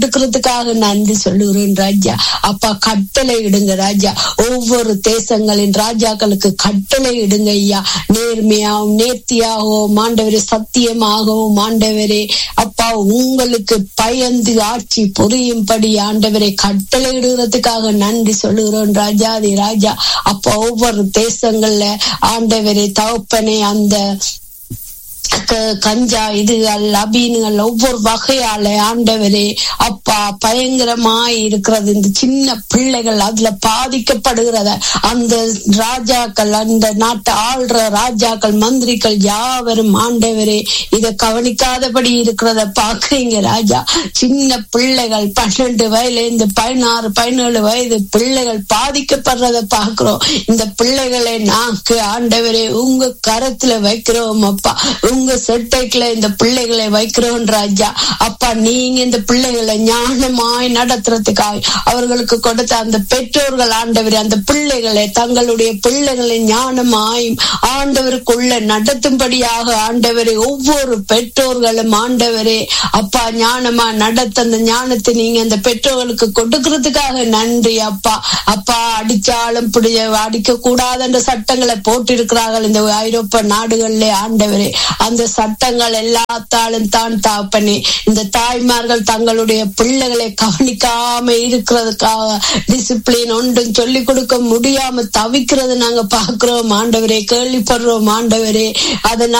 கொடுக்கறதுக்காக நன்றி சொல்லுகிறேன் ராஜா அப்பா கட்டளை இடுங்க ராஜா ஒவ்வொரு தேசங்களின் ராஜாக்களுக்கு கட்டளை இடுங்க ஐயா நேர்மையாகவும் நேர்த்தியாகவும் ஆண்டவரே சத்தியமாகவும் ஆண்டவரே அப்பா உங்களுக்கு பயந்து ஆட்சி புரியும்படி ஆண்டவரை கட்டளை இடுகிறதுக்காக நன்றி சொல்லுகிறோம் ராஜாதி ராஜா அப்ப ஒவ்வொரு தேசங்கள்ல ஆண்டவரை தகப்பனே அந்த க- கஞ்சா இதுகள் அபீனுகள் ஒவ்வொரு வகையால ஆண்டவரே அப்பா பயங்கரமாய் இருக்கிறது இந்த சின்ன பிள்ளைகள் அதுல பாதிக்கப்படுகிறத அந்த ராஜாக்கள் அந்த நாட்டை ஆள்ற ராஜாக்கள் மந்திரிகள் யாவரும் ஆண்டவரே இத கவனிக்காதபடி இருக்கிறத பாக்குறீங்க ராஜா சின்ன பிள்ளைகள் பன்னெண்டு வயதுல இருந்து பதினாறு பதினேழு வயது பிள்ளைகள் பாதிக்கப்படுறத பாக்குறோம் இந்த பிள்ளைகளை நாக்கு ஆண்டவரே உங்க கரத்துல வைக்கிறோம் அப்பா உங்க செட்டைக்குள்ள இந்த பிள்ளைகளை வைக்கிறோம் ராஜா அப்பா நீங்க இந்த பிள்ளைகளை ஞானமாய் நடத்துறதுக்காக அவர்களுக்கு கொடுத்த அந்த பெற்றோர்கள் ஆண்டவரே அந்த பிள்ளைகளை தங்களுடைய பிள்ளைகளை ஞானமாயும் ஆண்டவருக்குள்ள நடத்தும்படியாக ஆண்டவரே ஒவ்வொரு பெற்றோர்களும் ஆண்டவரே அப்பா ஞானமா நடத்த அந்த ஞானத்தை நீங்க அந்த பெற்றோர்களுக்கு கொடுக்கறதுக்காக நன்றி அப்பா அப்பா அடிச்சாலும் பிடி அடிக்க கூடாது என்ற சட்டங்களை போட்டிருக்கிறார்கள் இந்த ஐரோப்பா நாடுகளிலே ஆண்டவரே அந்த சட்டங்கள் எல்லாத்தாலும் தான் தாப்பனே இந்த தாய்மார்கள் தங்களுடைய பிள்ளைகளை கவனிக்காம இருக்கிறதுக்காக டிசிப்ளின் ஒன்றும் சொல்லிக் கொடுக்க முடியாம தவிக்கிறது நாங்க பாக்குறோம் ஆண்டவரே கேள்விப்படுறோம் ஆண்டவரே அதனால